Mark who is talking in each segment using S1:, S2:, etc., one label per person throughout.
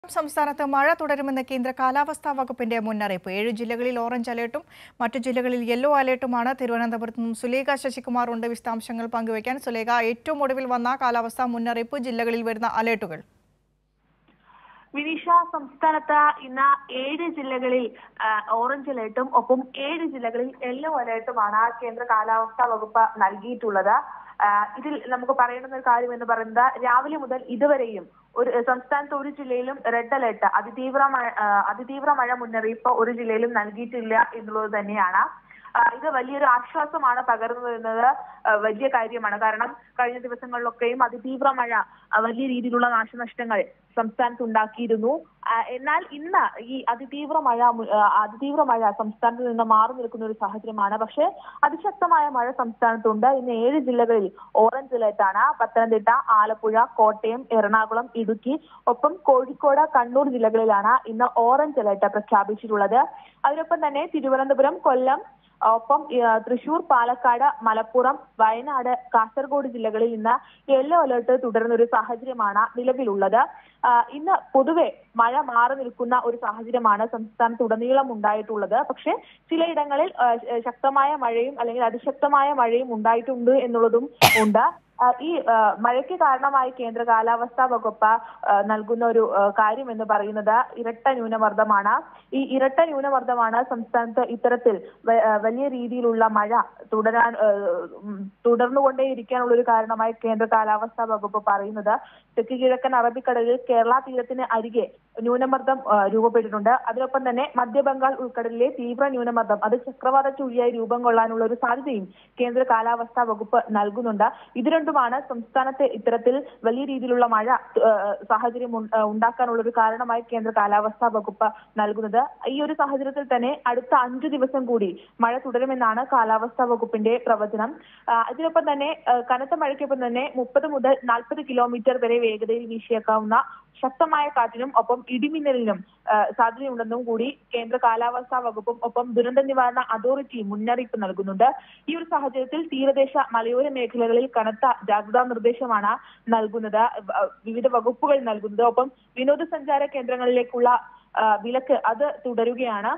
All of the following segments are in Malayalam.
S1: സംസ്ഥാനത്ത് മഴ തുടരുമെന്ന് കേന്ദ്ര കാലാവസ്ഥാ വകുപ്പിന്റെ മുന്നറിയിപ്പ് ഏഴ് ജില്ലകളിൽ ഓറഞ്ച് അലേർട്ടും മറ്റു ജില്ലകളിൽ യെല്ലോ അലേർട്ടുമാണ് തിരുവനന്തപുരത്ത് നിന്നും സുലേഖ ശശികുമാർ ഉണ്ട് വിശദാംശങ്ങൾ പങ്കുവയ്ക്കാൻ സുലേഖ ഏറ്റവും ഒടുവിൽ വന്ന കാലാവസ്ഥാ മുന്നറിയിപ്പ് ജില്ലകളിൽ വരുന്ന അലേർട്ടുകൾ
S2: വിനീഷ സംസ്ഥാനത്ത് ഇന്ന് ഏഴ് ജില്ലകളിൽ ആ, ഓറഞ്ച് അലേർട്ടും ഒപ്പം ഏഴ് ജില്ലകളിൽ യെല്ലോ അലേർട്ടുമാണ് കേന്ദ്ര കാലാവസ്ഥാ വകുപ്പ് നൽകിയിട്ടുള്ളത് ആ, ഇതിൽ നമുക്ക് പറയേണ്ടുന്ന ഒരു കാര്യം എന്ന് പറയുന്നത് രാവിലെ മുതൽ ഇതുവരെയും ഒരു സംസ്ഥാനത്ത് ഒരു ജില്ലയിലും റെഡ് അലേർട്ട് അതിതീവ്ര മഴ ആ, അതിതീവ്ര മഴ മുന്നറിയിപ്പ് ഒരു ജില്ലയിലും നൽകിയിട്ടില്ല എന്നുള്ളത് തന്നെയാണ് ആ, ഇത് വലിയൊരു ആശ്വാസമാണ് പകർന്നു വരുന്നത് ആ, വലിയ കാര്യമാണ് കാരണം കഴിഞ്ഞ ദിവസങ്ങളിലൊക്കെയും അതിതീവ്ര മഴ ആ, വലിയ രീതിയിലുള്ള നാശനഷ്ടങ്ങൾ സംസ്ഥാനത്ത് ഉണ്ടാക്കിയിരുന്നു ആ, എന്നാൽ ഇന്ന് ഈ അതിതീവ്ര മഴ മു- ആ, അതിതീവ്ര മഴ സംസ്ഥാനത്ത് നിന്ന് മാറി നിൽക്കുന്ന ഒരു സാഹചര്യമാണ് പക്ഷേ അതിശക്തമായ മഴ സംസ്ഥാനത്തുണ്ട് ഇന്ന് ഏഴ് ജില്ലകളിൽ ഓറഞ്ച് അലേർട്ടാണ് പത്തനംതിട്ട ആലപ്പുഴ കോട്ടയം എറണാകുളം ഇടുക്കി ഒപ്പം കോഴിക്കോട് കണ്ണൂർ ജില്ലകളിലാണ് ഇന്ന് ഓറഞ്ച് അലേർട്ട് പ്രഖ്യാപിച്ചിട്ടുള്ളത് അതിനൊപ്പം തന്നെ തിരുവനന്തപുരം കൊല്ലം ഒപ്പം ആ, തൃശൂർ പാലക്കാട് മലപ്പുറം വയനാട് കാസർഗോഡ് ജില്ലകളിൽ ഇന്ന് യെല്ലോ അലേർട്ട് തുടരുന്ന ഒരു സാഹചര്യമാണ് നിലവിലുള്ളത് ആ, ഇന്ന് പൊതുവെ മഴ മാറി നിൽക്കുന്ന ഒരു സാഹചര്യമാണ് സംസ്ഥാനത്തുടനീളം ഉണ്ടായിട്ടുള്ളത് പക്ഷേ ചിലയിടങ്ങളിൽ ആ, ശക്തമായ മഴയും അല്ലെങ്കിൽ അതിശക്തമായ മഴയും ഉണ്ടായിട്ടുണ്ട് എന്നുള്ളതും ഉണ്ട് ആ, ഈ ആ, മഴയ്ക്ക് കാരണമായി കേന്ദ്ര കാലാവസ്ഥാ വകുപ്പ് ആ, നൽകുന്ന ഒരു ആ, കാര്യം എന്ന് പറയുന്നത് ഇരട്ട ന്യൂനമർദ്ദമാണ് ഈ ഇരട്ട ന്യൂനമർദ്ദമാണ് സംസ്ഥാനത്ത് ഇത്തരത്തിൽ വ- ആ, വലിയ രീതിയിലുള്ള മഴ തുടരാൻ ആ, ഉം, തുടർന്നുകൊണ്ടേയിരിക്കാനുള്ള ഒരു കാരണമായി കേന്ദ്ര കാലാവസ്ഥാ വകുപ്പ് പറയുന്നത് തെക്ക് കിഴക്കൻ അറബിക്കടലിൽ കേരള തീരത്തിന് അരികെ ന്യൂനമർദ്ദം ആ, രൂപപ്പെട്ടിട്ടുണ്ട് അതിനൊപ്പം തന്നെ മധ്യബംഗാൾ ഉൾക്കടലിലെ തീവ്ര ന്യൂനമർദ്ദം അത് ചക്രവാത ചുഴിയായി രൂപം കൊള്ളാനുള്ള ഒരു സാധ്യതയും കേന്ദ്ര കാലാവസ്ഥാ വകുപ്പ് നൽകുന്നുണ്ട് ഇത് രണ്ടുമാണ് സംസ്ഥാനത്തെ ഇത്തരത്തിൽ വലിയ രീതിയിലുള്ള മഴ ആ, സാഹചര്യം ഉൺ- ആ, ഉണ്ടാക്കാനുള്ള ഒരു കാരണമായി കേന്ദ്ര കാലാവസ്ഥാ വകുപ്പ് നൽകുന്നത് ഈ ഒരു സാഹചര്യത്തിൽ തന്നെ അടുത്ത അഞ്ചു ദിവസം കൂടി മഴ തുടരുമെന്നാണ് കാലാവസ്ഥാ വകുപ്പിന്റെ പ്രവചനം ആ, ഇതിനൊപ്പം തന്നെ ആ, കനത്ത മഴയ്ക്കൊപ്പം തന്നെ മുപ്പത് മുതൽ നാൽപ്പത് കിലോമീറ്റർ വരെ വേഗതയിൽ വീശിയേക്കാവുന്ന ശക്തമായ കാറ്റിനും ഒപ്പം ഇടിമിന്നലിനും ആ, സാധ്യതയുണ്ടെന്നും കൂടി കേന്ദ്ര കാലാവസ്ഥാ വകുപ്പും ഒപ്പം ദുരന്ത നിവാരണ അതോറിറ്റിയും മുന്നറിയിപ്പ് നൽകുന്നുണ്ട് ഈ ഒരു സാഹചര്യത്തിൽ തീരദേശ മലയോര മേഖലകളിൽ കനത്ത ജാഗ്രതാ നിർദ്ദേശമാണ് നൽകുന്നത് വ- വിവിധ വകുപ്പുകൾ നൽകുന്നത് ഒപ്പം വിനോദസഞ്ചാര കേന്ദ്രങ്ങളിലേക്കുള്ള ആ, വിലക്ക് അത് തുടരുകയാണ്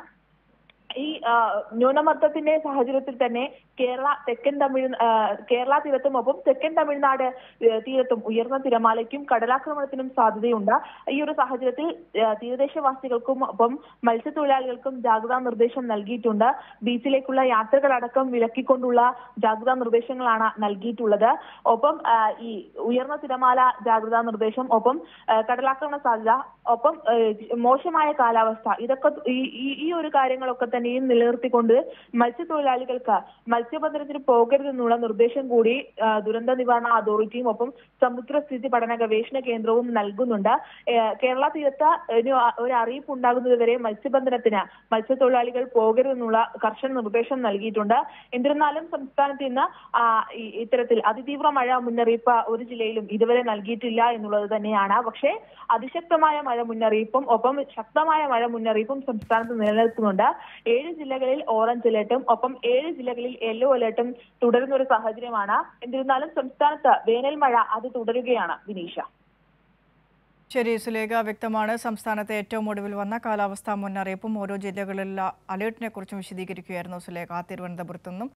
S2: ഈ ആ, ന്യൂനമർദ്ദത്തിന്റെ സാഹചര്യത്തിൽ തന്നെ കേരള തെക്കൻ തമിഴ് ആ, കേരള തീരത്തും ഒപ്പം തെക്കൻ തമിഴ്നാട് ഏ, തീരത്തും ഉയർന്ന തിരമാലയ്ക്കും കടലാക്രമണത്തിനും സാധ്യതയുണ്ട് ഈ ഒരു സാഹചര്യത്തിൽ ആ, തീരദേശവാസികൾക്കും ഒപ്പം മത്സ്യത്തൊഴിലാളികൾക്കും ജാഗ്രതാ നിർദ്ദേശം നൽകിയിട്ടുണ്ട് ബീച്ചിലേക്കുള്ള യാത്രകളടക്കം വിലക്കിക്കൊണ്ടുള്ള ജാഗ്രതാ നിർദ്ദേശങ്ങളാണ് നൽകിയിട്ടുള്ളത് ഒപ്പം ആ, ഈ ഉയർന്ന തിരമാല ജാഗ്രതാ നിർദ്ദേശം ഒപ്പം ആ, കടലാക്രമണ സാധ്യത ഒപ്പം ആ, മോശമായ കാലാവസ്ഥ ഇതൊക്കെ ഈ- ഈ- ഈ ഒരു കാര്യങ്ങളൊക്കെ തന്നെയും നിലനിർത്തിക്കൊണ്ട് മത്സ്യത്തൊഴിലാളികൾക്ക് മത്സ്യബന്ധനത്തിന് പോകരുതെന്നുള്ള നിർദ്ദേശം കൂടി ആ, ദുരന്ത നിവാരണ അതോറിറ്റിയും ഒപ്പം സമുദ്രസ്ഥിതി പഠന ഗവേഷണ കേന്ദ്രവും നൽകുന്നുണ്ട് ഏ, കേരള തീരത്ത് ഒരു ഒരു അറിയിപ്പ് ഉണ്ടാകുന്നതുവരെ മത്സ്യബന്ധനത്തിന് മത്സ്യത്തൊഴിലാളികൾ പോകരുതെന്നുള്ള കർശന നിർദ്ദേശം നൽകിയിട്ടുണ്ട് എന്നിരുന്നാലും സംസ്ഥാനത്ത് ഇന്ന് ആ, ഈ- ഇത്തരത്തിൽ അതിതീവ്ര മഴ മുന്നറിയിപ്പ് ഒരു ജില്ലയിലും ഇതുവരെ നൽകിയിട്ടില്ല എന്നുള്ളത് തന്നെയാണ് പക്ഷേ അതിശക്തമായ മഴ മുന്നറിയിപ്പും ഒപ്പം ശക്തമായ മഴ മുന്നറിയിപ്പും സംസ്ഥാനത്ത് നിലനിൽക്കുന്നുണ്ട് ഏഴ് ജില്ലകളിൽ ഓറഞ്ച് അലേർട്ടും ഒപ്പം ഏഴ് ജില്ലകളിൽ യെല്ലോ അലേർട്ടും തുടരുന്ന ഒരു സാഹചര്യമാണ് എന്നിരുന്നാലും സംസ്ഥാനത്ത് വേനൽ മഴ അത് തുടരുകയാണ് വിനീഷ
S1: ശരി സുലേഖ വ്യക്തമാണ് സംസ്ഥാനത്തെ ഏറ്റവും ഒടുവിൽ വന്ന കാലാവസ്ഥാ മുന്നറിയിപ്പും ഓരോ ജില്ലകളിലുള്ള അലേർട്ടിനെ കുറിച്ചും വിശദീകരിക്കുകയായിരുന്നു സുലേഖ തിരുവനന്തപുരത്തു നിന്നും